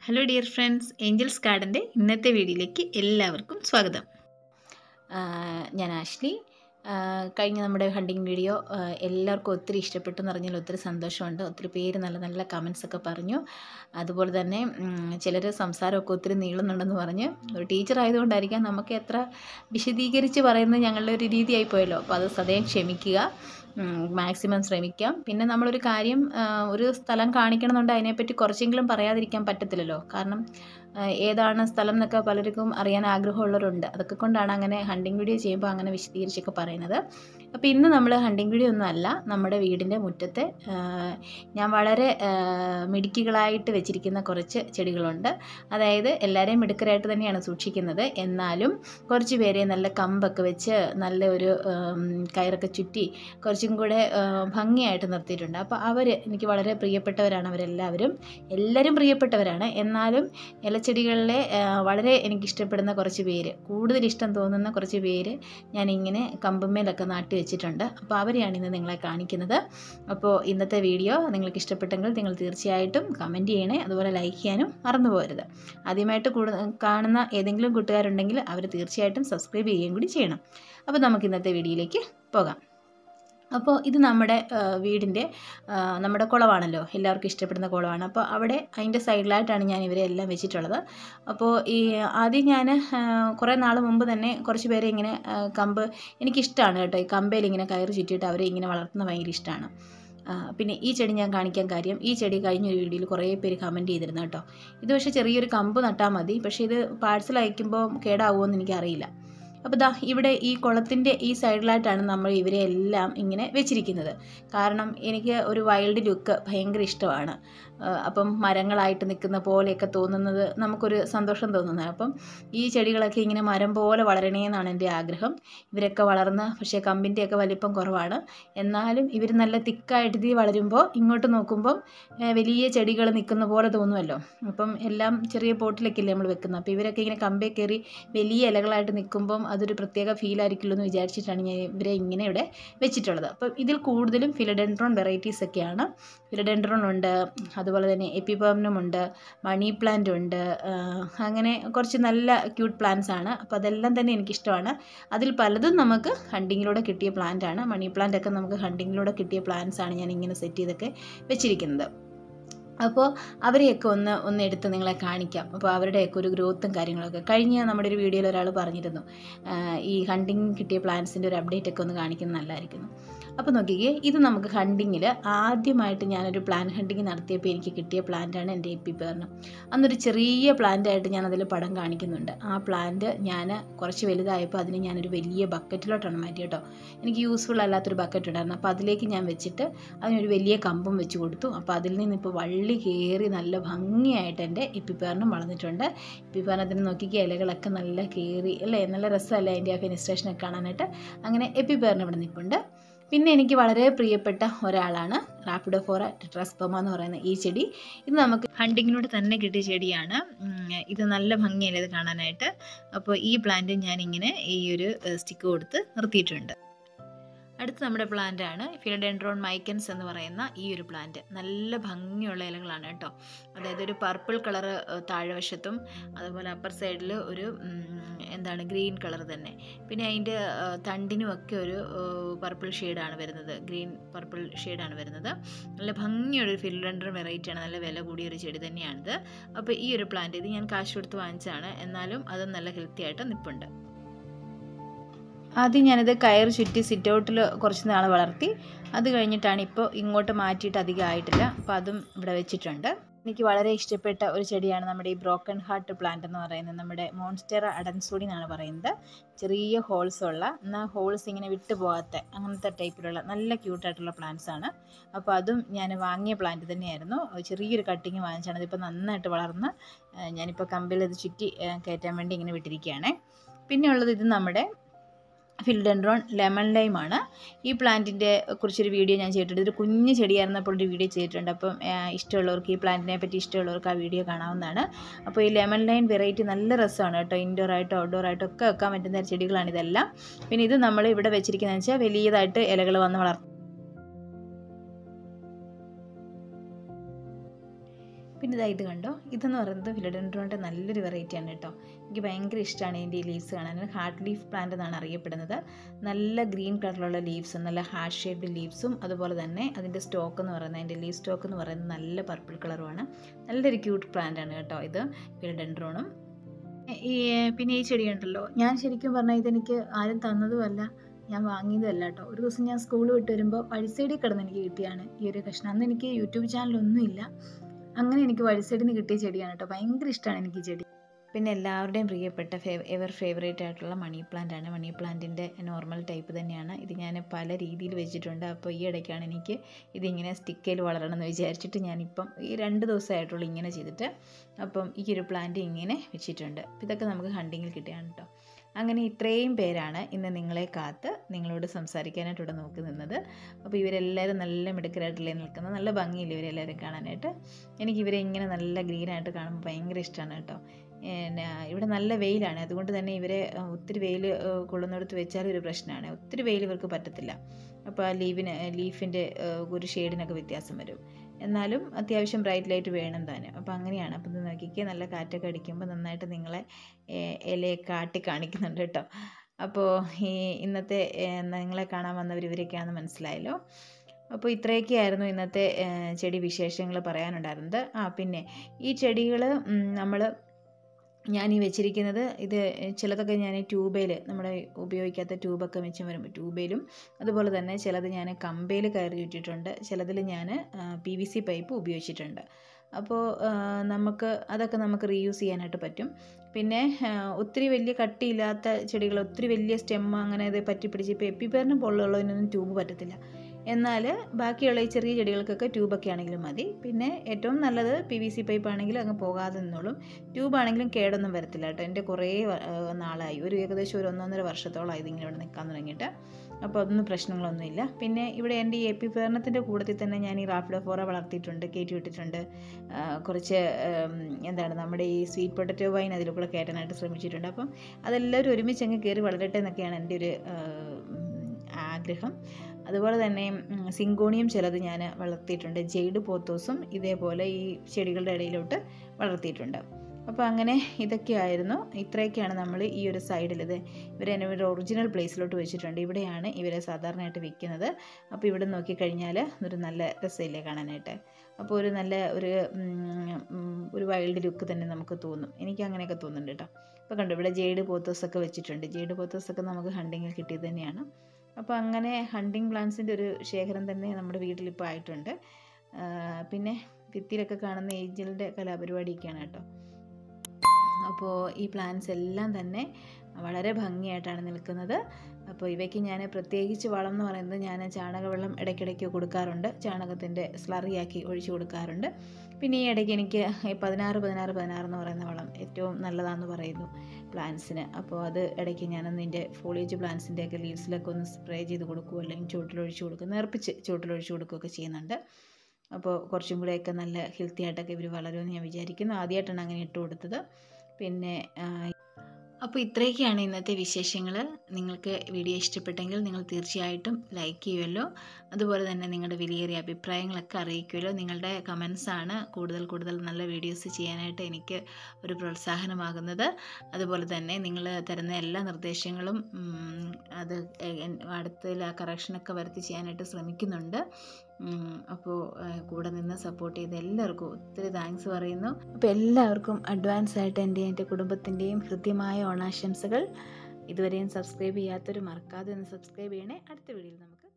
hello dear friends Angels ഗാർഡൻ്റെ ഇന്നത്തെ വീഡിയോയിലേക്ക് എല്ലാവർക്കും സ്വാഗതം ഞാൻ ആഷ്ലി ആ, കഴിഞ്ഞ നമ്മുടെ ഹണ്ടിങ് വീഡിയോ ആ, എല്ലാവർക്കും ഒത്തിരി ഇഷ്ടപ്പെട്ടു എന്ന് പറഞ്ഞാൽ ഒത്തിരി സന്തോഷമുണ്ട് ഒത്തിരി പേര് നല്ല നല്ല കമൻസ് ഒക്കെ പറഞ്ഞു അതുപോലെ തന്നെ ചിലർ സംസാരമൊക്കെ ഒത്തിരി നീളുന്നുണ്ടെന്ന് പറഞ്ഞ് ഒരു ടീച്ചർ ആയതുകൊണ്ടായിരിക്കാം നമുക്ക് എത്ര വിശദീകരിച്ച് പറയുന്നത് ഞങ്ങളുടെ ഒരു രീതിയായി പോയല്ലോ അപ്പോൾ അത് സദയം ക്ഷമിക്കുക മാക്സിമം ശ്രമിക്കാം പിന്നെ നമ്മളൊരു കാര്യം ആ, ഒരു സ്ഥലം കാണിക്കണമെന്നുണ്ട് അതിനെപ്പറ്റി കുറച്ചെങ്കിലും പറയാതിരിക്കാൻ പറ്റത്തില്ലല്ലോ കാരണം ആ, ഏതാണ് സ്ഥലം എന്നൊക്കെ പലർക്കും അറിയാൻ ആഗ്രഹമുള്ളവരുണ്ട് അതൊക്കെ കൊണ്ടാണ് അങ്ങനെ ഹണ്ടിങ് വീഡിയോ ചെയ്യുമ്പോൾ അങ്ങനെ വിശദീകരിച്ചൊക്കെ പറയുന്നത് അപ്പോൾ ഇന്ന് നമ്മൾ ഹണ്ടിങ് വീഡിയോ ഒന്നും അല്ല നമ്മുടെ വീടിൻ്റെ മുറ്റത്തെ ആ, ഞാൻ വളരെ ആ, മിടുക്കികളായിട്ട് വെച്ചിരിക്കുന്ന കുറച്ച് ചെടികളുണ്ട് അതായത് എല്ലാവരെയും മിടുക്കരായിട്ട് തന്നെയാണ് സൂക്ഷിക്കുന്നത് എന്നാലും കുറച്ച് പേരെ നല്ല കമ്പൊക്കെ വെച്ച് നല്ല ഒരു ഉം, കയറൊക്കെ ചുറ്റി കുറച്ചും കൂടെ ആ, ഭംഗിയായിട്ട് നിർത്തിയിട്ടുണ്ട് അപ്പോൾ അവർ എനിക്ക് വളരെ പ്രിയപ്പെട്ടവരാണ് അവരെല്ലാവരും എല്ലാവരും പ്രിയപ്പെട്ടവരാണ് എന്നാലും ഇലച്ചെടികളിലെ ആ, വളരെ എനിക്കിഷ്ടപ്പെടുന്ന കുറച്ച് പേര് കൂടുതൽ ഇഷ്ടം തോന്നുന്ന കുറച്ച് പേര് ഞാനിങ്ങനെ കമ്പുമേലൊക്കെ നാട്ടി വെച്ചിട്ടുണ്ട് അപ്പോൾ അവരെയാണ് ഇന്ന് നിങ്ങളെ കാണിക്കുന്നത് അപ്പോൾ ഇന്നത്തെ വീഡിയോ നിങ്ങൾക്ക് ഇഷ്ടപ്പെട്ടെങ്കിൽ നിങ്ങൾ തീർച്ചയായിട്ടും കമൻറ്റ് ചെയ്യണേ അതുപോലെ ലൈക്ക് ചെയ്യാനും മറന്നു പോകരുത് ആദ്യമായിട്ട് കൂടു കാണുന്ന ഏതെങ്കിലും കൂട്ടുകാരുണ്ടെങ്കിൽ അവർ തീർച്ചയായിട്ടും സബ്സ്ക്രൈബ് ചെയ്യുകയും കൂടി ചെയ്യണം അപ്പോൾ നമുക്ക് ഇന്നത്തെ വീഡിയോയിലേക്ക് പോകാം അപ്പോൾ ഇത് നമ്മുടെ ആ, വീടിൻ്റെ ആ, നമ്മുടെ കുളമാണല്ലോ എല്ലാവർക്കും ഇഷ്ടപ്പെടുന്ന കുളമാണ് അപ്പോൾ അവിടെ അതിൻ്റെ സൈഡിലായിട്ടാണ് ഞാൻ ഇവരെ എല്ലാം വെച്ചിട്ടുള്ളത് അപ്പോൾ ഈ ആദ്യം ഞാൻ കുറേ നാൾ മുമ്പ് തന്നെ കുറച്ച് പേരെ ഇങ്ങനെ ആ, കമ്പ് എനിക്കിഷ്ടമാണ് കേട്ടോ ഈ കമ്പയിൽ ഇങ്ങനെ കയറ് ചുറ്റിയിട്ട് അവരെ ഇങ്ങനെ വളർത്തുന്നത് ഭയങ്കര ഇഷ്ടമാണ് ആ, പിന്നെ ഈ ചെടി ഞാൻ കാണിക്കാൻ കാര്യം ഈ ചെടി കഴിഞ്ഞൊരു വീഡിയോയിൽ കുറേ പേര് കമൻറ്റ് ചെയ്തിരുന്നു കേട്ടോ ഇത് പക്ഷേ ചെറിയൊരു കമ്പ് നട്ടാൽ മതി പക്ഷേ ഇത് പാഴ്സൽ അയക്കുമ്പോൾ കേടാവുമോ എന്ന് എനിക്കറിയില്ല അപ്പോൾ ദാ ഇവിടെ ഈ കുളത്തിൻ്റെ ഈ സൈഡിലായിട്ടാണ് നമ്മൾ ഇവരെ എല്ലാം ഇങ്ങനെ വെച്ചിരിക്കുന്നത് കാരണം എനിക്ക് ഒരു വൈൽഡ് ലുക്ക് ഭയങ്കര ഇഷ്ടമാണ് ആ, അപ്പം മരങ്ങളായിട്ട് നിൽക്കുന്ന പോലെയൊക്കെ തോന്നുന്നത് നമുക്കൊരു സന്തോഷം തോന്നുന്നത് അപ്പം ഈ ചെടികളൊക്കെ ഇങ്ങനെ മരം പോലെ വളരണേ എന്നാണ് എൻ്റെ ആഗ്രഹം ഇവരൊക്കെ വളർന്ന് പക്ഷേ കമ്പിൻ്റെയൊക്കെ വലിപ്പം കുറവാണ് എന്നാലും ഇവർ നല്ല തിക്കായിട്ട് ഇത് വളരുമ്പോൾ ഇങ്ങോട്ട് നോക്കുമ്പം ഏ, വലിയ ചെടികൾ നിൽക്കുന്ന പോലെ തോന്നുമല്ലോ അപ്പം എല്ലാം ചെറിയ പോട്ടിലൊക്കെ അല്ലേ നമ്മൾ വെക്കുന്നത് അപ്പോൾ ഇവരൊക്കെ ഇങ്ങനെ കമ്പേ കയറി വലിയ ഇലകളായിട്ട് നിൽക്കുമ്പം അതൊരു പ്രത്യേക ഫീൽ ആയിരിക്കുമല്ലോ എന്ന് വിചാരിച്ചിട്ടാണ് ഞാൻ ഇവരെ ഇങ്ങനെ ഇവിടെ വെച്ചിട്ടുള്ളത് അപ്പം ഇതിൽ കൂടുതലും ഫിലഡെൻഡ്രോൺ വെറൈറ്റീസ് ഒക്കെയാണ് ഫിലഡെൻഡ്രോൺ ഉണ്ട് അതുപോലെ തന്നെ എപ്പിപേർമനം ഉണ്ട് മണി പ്ലാന്റ് ഉണ്ട് ആ, അങ്ങനെ കുറച്ച് നല്ല ക്യൂട്ട് പ്ലാന്റ്സ് ആണ് അപ്പോൾ അതെല്ലാം തന്നെ എനിക്കിഷ്ടമാണ് അതിൽ പലതും നമുക്ക് ഹണ്ടിങ്ങിലൂടെ കിട്ടിയ പ്ലാന്റ് ആണ് മണി പ്ലാന്റ് ഒക്കെ നമുക്ക് ഹണ്ടിങ്ങിലൂടെ കിട്ടിയ പ്ലാന്റ്സ് ആണ് ഞാൻ ഇങ്ങനെ സെറ്റ് ചെയ്തൊക്കെ വെച്ചിരിക്കുന്നത് അപ്പോൾ അവരെയൊക്കെ ഒന്ന് ഒന്ന് എടുത്ത് നിങ്ങളെ കാണിക്കാം അപ്പോൾ അവരുടെയൊക്കെ ഒരു ഗ്രോത്തും കാര്യങ്ങളൊക്കെ കഴിഞ്ഞ നമ്മുടെ ഒരു വീഡിയോയിൽ ഒരാൾ പറഞ്ഞിരുന്നു ആ, ഈ ഹണ്ടിങ് കിട്ടിയ പ്ലാന്റ്സിൻ്റെ ഒരു അപ്ഡേറ്റ് ഒക്കെ ഒന്ന് കാണിക്കുന്നത് നല്ലതായിരിക്കുന്നു അപ്പോൾ നോക്കിക്കേ ഇത് നമുക്ക് ഹണ്ടിങ്ങിൽ ആദ്യമായിട്ട് ഞാനൊരു പ്ലാൻ ഹണ്ടിങ് നടത്തിയപ്പോൾ എനിക്ക് കിട്ടിയ പ്ലാന്റാണ് എൻ്റെ എപ്പി പേർന്ന് അന്നൊരു ചെറിയ പ്ലാന്റായിട്ട് ഞാൻ അതിൽ പടം കാണിക്കുന്നുണ്ട് ആ പ്ലാന്റ് ഞാൻ കുറച്ച് വലുതായപ്പോൾ അതിന് ഞാനൊരു വലിയ ബക്കറ്റിലോട്ടാണ് മാറ്റി കേട്ടോ എനിക്ക് യൂസ്ഫുൾ അല്ലാത്തൊരു ബക്കറ്റ് ഉണ്ടായിരുന്നു അപ്പോൾ അതിലേക്ക് ഞാൻ വെച്ചിട്ട് അതിനൊരു വലിയ കമ്പും വെച്ച് കൊടുത്തു അപ്പോൾ അതിൽ നിന്ന് ഇപ്പോൾ വള്ളി കയറി നല്ല ഭംഗിയായിട്ട് എൻ്റെ ഇപ്പിപ്പേറിനും വളർന്നിട്ടുണ്ട് ഇപ്പിപ്പേറിനത്തിന് നോക്കിക്കുക ഇലകളൊക്കെ നല്ല കയറി അല്ലേ നല്ല രസമല്ലേ അതിൻ്റെ ആ ഫെനിസ്ട്രേഷനൊക്കെ കാണാനായിട്ട് അങ്ങനെ എപ്പിപ്പേറിന് ഇവിടെ നിൽപ്പുണ്ട് പിന്നെ എനിക്ക് വളരെ പ്രിയപ്പെട്ട ഒരാളാണ് റാപ്പിഡോഫോറ ടെട്രാസ്പമ എന്ന് പറയുന്ന ഈ ചെടി ഇത് നമുക്ക് ഹണ്ടിങ്ങിനോട് തന്നെ കിട്ടിയ ചെടിയാണ് ഉം, ഇത് നല്ല ഭംഗിയല്ലേ ഇത് കാണാനായിട്ട് അപ്പോൾ ഈ പ്ലാന്റ് ഞാനിങ്ങനെ ഈ ഒരു സ്റ്റിക്ക് കൊടുത്ത് നിർത്തിയിട്ടുണ്ട് അടുത്ത നമ്മുടെ പ്ലാന്റ് ആണ് ഫിലഡെൻഡ്രോൺ മൈക്കൻസ് എന്ന് പറയുന്ന ഈ ഒരു പ്ലാന്റ് നല്ല ഭംഗിയുള്ള ഇലകളാണ് കേട്ടോ അതായത് ഒരു പർപ്പിൾ കളറ് താഴെവശത്തും അതുപോലെ അപ്പർ സൈഡിൽ ഒരു ഉം, എന്താണ് ഗ്രീൻ കളർ തന്നെ പിന്നെ അതിൻ്റെ തണ്ടിനും ഒക്കെ ഒരു പർപ്പിൾ ഷെയ്ഡാണ് വരുന്നത് ഗ്രീൻ പർപ്പിൾ ഷെയ്ഡാണ് വരുന്നത് നല്ല ഭംഗിയുള്ള ഒരു ഫിലഡെൻഡ്രോൺ വെറൈറ്റിയാണ് നല്ല വില കൂടിയ ഒരു ചെടി തന്നെയാണിത് അപ്പോൾ ഈ ഒരു പ്ലാന്റ് ഇത് ഞാൻ കാശ് കൊടുത്ത് വാങ്ങിച്ചതാണ് എന്നാലും അത് നല്ല ഹെൽത്തി ആയിട്ട് നിൽപ്പുണ്ട് ആദ്യം ഞാനിത് കയർ ചുറ്റി സിറ്റ് ഔട്ടിൽ കുറച്ച് നാൾ വളർത്തി അത് കഴിഞ്ഞിട്ടാണ് ഇപ്പോൾ ഇങ്ങോട്ട് മാറ്റിയിട്ട് അധികം ആയിട്ടില്ല അപ്പോൾ അതും ഇവിടെ വെച്ചിട്ടുണ്ട് എനിക്ക് വളരെ ഇഷ്ടപ്പെട്ട ഒരു ചെടിയാണ് നമ്മുടെ ഈ ബ്രോക്കൺ ഹാർട്ട് പ്ലാന്റ് എന്ന് പറയുന്നത് നമ്മുടെ മോൺസ്റ്റർ അഡൻസൂടി എന്നാണ് പറയുന്നത് ചെറിയ ഹോൾസ് ഉള്ള എന്നാൽ ഹോൾസ് ഇങ്ങനെ വിട്ടു പോകാത്ത അങ്ങനത്തെ ടൈപ്പിലുള്ള നല്ല ക്യൂട്ടായിട്ടുള്ള പ്ലാന്റ്സ് ആണ് അപ്പോൾ അതും ഞാൻ വാങ്ങിയ പ്ലാന്റ് തന്നെയായിരുന്നു ചെറിയൊരു കട്ടിങ് വാങ്ങിച്ചാണ് അതിപ്പോൾ നന്നായിട്ട് വളർന്ന് ആ, ഞാനിപ്പോൾ കമ്പിൽ ഇത് ചുറ്റി ആ, കയറ്റാൻ വേണ്ടി ഇങ്ങനെ വിട്ടിരിക്കുകയാണ് പിന്നെ ഉള്ളത് ഇത് നമ്മുടെ ഫിൽഡൻഡ്രോൺ ലെമൺ ലൈം ആണ് ഈ പ്ലാന്റിൻ്റെ കുറിച്ചൊരു വീഡിയോ ഞാൻ ചെയ്തിട്ടുണ്ട് ഇതൊരു കുഞ്ഞ് ചെടിയായിരുന്നപ്പോൾ ഒരു വീഡിയോ ചെയ്തിട്ടുണ്ട് അപ്പം ആ, ഇഷ്ടമുള്ളവർക്ക് ഈ പ്ലാന്റിനെ പറ്റി ഇഷ്ടമുള്ളവർക്ക് ആ വീഡിയോ കാണാവുന്നതാണ് അപ്പോൾ ഈ ലെമൺ ലൈൻ വെറൈറ്റി നല്ല രസമാണ് കേട്ടോ ഇൻഡോർ ആയിട്ടോ ഔട്ട്ഡോർ ആയിട്ടോ ഒക്കെ വെക്കാൻ പറ്റുന്ന ചെടികളാണ് ഇതെല്ലാം പിന്നെ ഇത് നമ്മൾ ഇവിടെ വെച്ചിരിക്കുന്നതെന്ന് വെച്ചാൽ വലിയതായിട്ട് ഇലകൾ വന്ന് വളർത്തും പിന്നെ പിന്നെ ഇതാ ഇത് കണ്ടോ ഇതെന്ന് പറയുന്നത് ഫിലഡൻഡ്രോണിൻ്റെ നല്ലൊരു വെറൈറ്റിയാണ് കേട്ടോ എനിക്ക് ഭയങ്കര ഇഷ്ടമാണ് ഇതിൻ്റെ ഈ ലീവ്സ് കാണാൻ ഹാർട്ട് ലീഫ് പ്ലാന്റ് എന്നാണ് അറിയപ്പെടുന്നത് നല്ല ഗ്രീൻ കളറിലുള്ള ലീവ്സും നല്ല ഹാർട്ട് ഷേപ്ഡ് ലീവ്സും അതുപോലെ തന്നെ അതിൻ്റെ സ്റ്റോക്ക് എന്ന് പറയുന്നത് അതിൻ്റെ ലീവ് സ്റ്റോക്ക് എന്ന് പറയുന്നത് നല്ല പർപ്പിൾ കളറുമാണ് നല്ലൊരു ക്യൂട്ട് പ്ലാന്റ് ആണ് കേട്ടോ ഇത് ഫിലഡൻഡ്രോണും ഈ പിന്നെ ഈ ചെടി ഉണ്ടല്ലോ ഞാൻ ശരിക്കും പറഞ്ഞാൽ ഇതെനിക്ക് ആരും തന്നതുമല്ല ഞാൻ വാങ്ങിയതല്ല കേട്ടോ ഒരു ദിവസം ഞാൻ സ്കൂൾ വിട്ട് വരുമ്പോൾ വഴിസൈഡിൽ കിടന്ന് എനിക്ക് കിട്ടിയാണ് ഈ ഒരു കഷ്ണം അന്ന് എനിക്ക് യൂട്യൂബ് ചാനലൊന്നുമില്ല അങ്ങനെ എനിക്ക് വഴിസൈഡിൽ നിന്ന് കിട്ടിയ ചെടിയാണ് കേട്ടോ ഭയങ്കര ഇഷ്ടമാണ് എനിക്ക് ഈ ചെടി പിന്നെ എല്ലാവരുടെയും പ്രിയപ്പെട്ട ഫേവ് എവർ ഫേവറേറ്റ് ആയിട്ടുള്ള മണി പ്ലാന്റ് ആണ് മണി പ്ലാന്റിൻ്റെ നോർമൽ ടൈപ്പ് തന്നെയാണ് ഇത് ഞാൻ പല രീതിയിൽ വെച്ചിട്ടുണ്ട് അപ്പോൾ ഈ ഇടയ്ക്കാണ് എനിക്ക് ഇതിങ്ങനെ സ്റ്റിക്കയിൽ വളരണം എന്ന് വിചാരിച്ചിട്ട് ഞാനിപ്പം ഈ രണ്ട് ദിവസമായിട്ടുള്ളൂ ഇങ്ങനെ ചെയ്തിട്ട് അപ്പം ഈ ഒരു പ്ലാന്റ് ഇങ്ങനെ വെച്ചിട്ടുണ്ട് അപ്പോൾ ഇതൊക്കെ നമുക്ക് ഹണ്ടിങ്ങിൽ കിട്ടിയാണ് കേട്ടോ അങ്ങനെ ഇത്രയും പേരാണ് ഇന്ന് നിങ്ങളെ കാത്ത് നിങ്ങളോട് സംസാരിക്കാനായിട്ട് ഇവിടെ നോക്കി നിന്നത് അപ്പോൾ ഇവരെല്ലാവരും നല്ല മിടുക്കരായിട്ടല്ലേ നിൽക്കുന്നത് നല്ല ഭംഗിയില്ല ഇവരെല്ലാവരും കാണാനായിട്ട് എനിക്ക് ഇവരെ ഇങ്ങനെ നല്ല ഗ്രീനായിട്ട് കാണുമ്പോൾ ഭയങ്കര ഇഷ്ടമാണ് കേട്ടോ പിന്നെ ഇവിടെ നല്ല വെയിലാണ് അതുകൊണ്ട് തന്നെ ഇവരെ ഒത്തിരി വെയിൽ കൊള്ളുന്നിടത്ത് വെച്ചാൽ ഒരു പ്രശ്നമാണ് ഒത്തിരി വെയിൽ ഇവർക്ക് പറ്റത്തില്ല അപ്പോൾ ആ ലീവിന് ലീഫിൻ്റെ ഒരു ഷെയ്ഡിനൊക്കെ വ്യത്യാസം വരും എന്നാലും അത്യാവശ്യം ബ്രൈറ്റ് ലൈറ്റ് വേണം താനും അപ്പോൾ അങ്ങനെയാണ് അപ്പം ഇത് നോക്കിക്കുക നല്ല കാറ്റൊക്കെ അടിക്കുമ്പോൾ നന്നായിട്ട് നിങ്ങളെ ഇലയൊക്കെ കാട്ടി കാണിക്കുന്നുണ്ട് കേട്ടോ അപ്പോൾ ഈ ഇന്നത്തെ നിങ്ങളെ കാണാൻ വന്നവർ ഇവരൊക്കെയാണെന്ന് മനസ്സിലായല്ലോ അപ്പോൾ ഇത്രയൊക്കെയായിരുന്നു ഇന്നത്തെ ചെടി വിശേഷങ്ങൾ പറയാനുണ്ടായിരുന്നത് ആ പിന്നെ ഈ ചെടികൾ നമ്മൾ ഞാൻ ഈ വെച്ചിരിക്കുന്നത് ഇത് ചിലതൊക്കെ ഞാൻ ട്യൂബയിൽ നമ്മുടെ ഉപയോഗിക്കാത്ത ട്യൂബൊക്കെ വെച്ച് വരുമ്പോൾ ട്യൂബയിലും അതുപോലെ തന്നെ ചിലത് ഞാൻ കമ്പയിൽ കയറി ചുറ്റിയിട്ടുണ്ട് ചിലതിൽ ഞാൻ പി വി സി പൈപ്പ് ഉപയോഗിച്ചിട്ടുണ്ട് അപ്പോൾ നമുക്ക് അതൊക്കെ നമുക്ക് റീയൂസ് ചെയ്യാനായിട്ട് പറ്റും പിന്നെ ഒത്തിരി വലിയ കട്ടിയില്ലാത്ത ചെടികൾ ഒത്തിരി വലിയ സ്റ്റെം അങ്ങനെ ഇത് പറ്റി പിടിച്ച് ഇപ്പോൾ എപ്പിപ്പേറിന് പോലുള്ളതിനൊന്നും ട്യൂബ് പറ്റത്തില്ല എന്നാൽ ബാക്കിയുള്ള ഈ ചെറിയ ചെടികൾക്കൊക്കെ ട്യൂബൊക്കെ ആണെങ്കിലും മതി പിന്നെ ഏറ്റവും നല്ലത് പി വി സി പൈപ്പ് ആണെങ്കിലും അങ്ങ് പോകാതെ നിന്നോളും ട്യൂബ് ആണെങ്കിലും കേടൊന്നും വരത്തില്ല കേട്ടോ എൻ്റെ കുറേ നാളായി ഒരു ഏകദേശം ഒരു ഒന്നൊന്നര വർഷത്തോളമായി ഇതിങ്ങനെ ഇവിടെ നിൽക്കാൻ തുടങ്ങിയിട്ട് അപ്പോൾ അതൊന്നും പ്രശ്നങ്ങളൊന്നുമില്ല പിന്നെ ഇവിടെ എൻ്റെ ഈ എപ്പിഫേർണത്തിൻ്റെ കൂട്ടത്തിൽ തന്നെ ഞാൻ ഈ റാഫ്ലോഫോറ വളർത്തിയിട്ടുണ്ട് കയറ്റി വിട്ടിട്ടുണ്ട് കുറച്ച് എന്താണ് നമ്മുടെ ഈ സ്വീറ്റ് പൊട്ടറ്റോ വൈൻ അതിൽ കൂടെ കയറ്റാനായിട്ട് ശ്രമിച്ചിട്ടുണ്ട് അപ്പം അതെല്ലാവരും ഒരുമിച്ച് അങ്ങ് കയറി വളരട്ടെ എന്നൊക്കെയാണ് എൻ്റെ ഒരു ആഗ്രഹം അതുപോലെ തന്നെ സിങ്കോണിയം ചിലത് ഞാൻ വളർത്തിയിട്ടുണ്ട് ജെയ്ഡ് പോത്തോസും ഇതേപോലെ ഈ ചെടികളുടെ ഇടയിലോട്ട് വളർത്തിയിട്ടുണ്ട് അപ്പോൾ അങ്ങനെ ഇതൊക്കെയായിരുന്നു ഇത്രയൊക്കെയാണ് നമ്മൾ ഈ ഒരു സൈഡിൽ ഇത് ഇവരെ ഒരു ഒറിജിനൽ പ്ലേസിലോട്ട് വെച്ചിട്ടുണ്ട് ഇവിടെയാണ് ഇവരെ സാധാരണയായിട്ട് വിൽക്കുന്നത് അപ്പോൾ ഇവിടെ നോക്കിക്കഴിഞ്ഞാൽ ഒരു നല്ല രസമില്ലേ കാണാനായിട്ട് അപ്പോൾ ഒരു നല്ല ഒരു ഒരു വൈൽഡ് ലുക്ക് തന്നെ നമുക്ക് തോന്നും എനിക്ക് അങ്ങനെയൊക്കെ തോന്നുന്നുണ്ട് കേട്ടോ അപ്പോൾ കണ്ടു ഇവിടെ ജെയ്ഡ് പോത്തോസൊക്കെ വെച്ചിട്ടുണ്ട് ജെയ്ഡ് പോത്തോസൊക്കെ നമുക്ക് ഹണ്ടിങ്ങിൽ കിട്ടിയത് തന്നെയാണ് അപ്പോൾ അങ്ങനെ ഹണ്ടിങ് പ്ലാന്റ്സിൻ്റെ ഒരു ശേഖരം തന്നെ നമ്മുടെ വീട്ടിലിപ്പോൾ ആയിട്ടുണ്ട് പിന്നെ ഭിത്തിയിലൊക്കെ കാണുന്ന ഏഞ്ചലിൻ്റെ കലാപരിപാടിയൊക്കെയാണ് കേട്ടോ അപ്പോൾ ഈ പ്ലാന്റ്സ് എല്ലാം തന്നെ വളരെ ഭംഗിയായിട്ടാണ് നിൽക്കുന്നത് അപ്പോൾ ഇവയ്ക്ക് ഞാൻ പ്രത്യേകിച്ച് വളം എന്ന് പറയുന്നത് ഞാൻ ചാണകവെള്ളം ഇടയ്ക്കിടയ്ക്ക് കൊടുക്കാറുണ്ട് ചാണകത്തിൻ്റെ സ്ലറിയാക്കി ഒഴിച്ചു കൊടുക്കാറുണ്ട് പിന്നെ ഈ ഇടയ്ക്ക് എനിക്ക് പതിനാറ് പതിനാറ് പതിനാറ് എന്ന് പറയുന്ന വളം ഏറ്റവും നല്ലതാണെന്ന് പറയുന്നു പ്ലാന്റ്സിന് അപ്പോൾ അത് ഇടയ്ക്ക് ഞാനൊന്ന് ഇതിൻ്റെ ഫോളിയേജ് പ്ലാന്റ്സിൻ്റെയൊക്കെ ലീവ്സിലൊക്കെ ഒന്ന് സ്പ്രേ ചെയ്ത് കൊടുക്കുക അല്ലെങ്കിൽ ചുവട്ടിലൊഴിച്ച് കൊടുക്കുക നേർപ്പിച്ച് ചുവട്ടിലൊഴിച്ച് കൊടുക്കുകയൊക്കെ ചെയ്യുന്നുണ്ട് അപ്പോൾ കുറച്ചും കൂടെയൊക്കെ നല്ല ഹെൽത്തി ആയിട്ടൊക്കെ ഇവർ വളരുമെന്ന് ഞാൻ വിചാരിക്കുന്നു ആദ്യമായിട്ടാണ് അങ്ങനെ ഇട്ട് കൊടുത്തത് പിന്നെ അപ്പോൾ ഇത്രയൊക്കെയാണ് ഇന്നത്തെ വിശേഷങ്ങൾ നിങ്ങൾക്ക് വീഡിയോ ഇഷ്ടപ്പെട്ടെങ്കിൽ നിങ്ങൾ തീർച്ചയായിട്ടും ലൈക്ക് ചെയ്യുമല്ലോ അതുപോലെ തന്നെ നിങ്ങളുടെ വിലയേറിയ അഭിപ്രായങ്ങളൊക്കെ അറിയിക്കുമല്ലോ നിങ്ങളുടെ കമൻസാണ് കൂടുതൽ കൂടുതൽ നല്ല വീഡിയോസ് ചെയ്യാനായിട്ട് എനിക്ക് ഒരു പ്രോത്സാഹനമാകുന്നത് അതുപോലെ തന്നെ നിങ്ങൾ തരുന്ന എല്ലാ നിർദ്ദേശങ്ങളും അത് അടുത്ത കറക്ഷനൊക്കെ വരുത്തി ചെയ്യാനായിട്ട് ശ്രമിക്കുന്നുണ്ട് അപ്പോൾ കൂടെ നിന്ന് സപ്പോർട്ട് ചെയ്ത എല്ലാവർക്കും ഒത്തിരി താങ്ക്സ് പറയുന്നു അപ്പോൾ എല്ലാവർക്കും അഡ്വാൻസ് ആയിട്ട് എൻ്റെ എൻ്റെ കുടുംബത്തിൻ്റെയും ഹൃദ്യമായ ഓണാശംസകൾ ഇതുവരെയും സബ്സ്ക്രൈബ് ചെയ്യാത്തവർ മറക്കാതെ ഒന്ന് സബ്സ്ക്രൈബ് ചെയ്യണേ അടുത്ത വീഡിയോയിൽ നമുക്ക്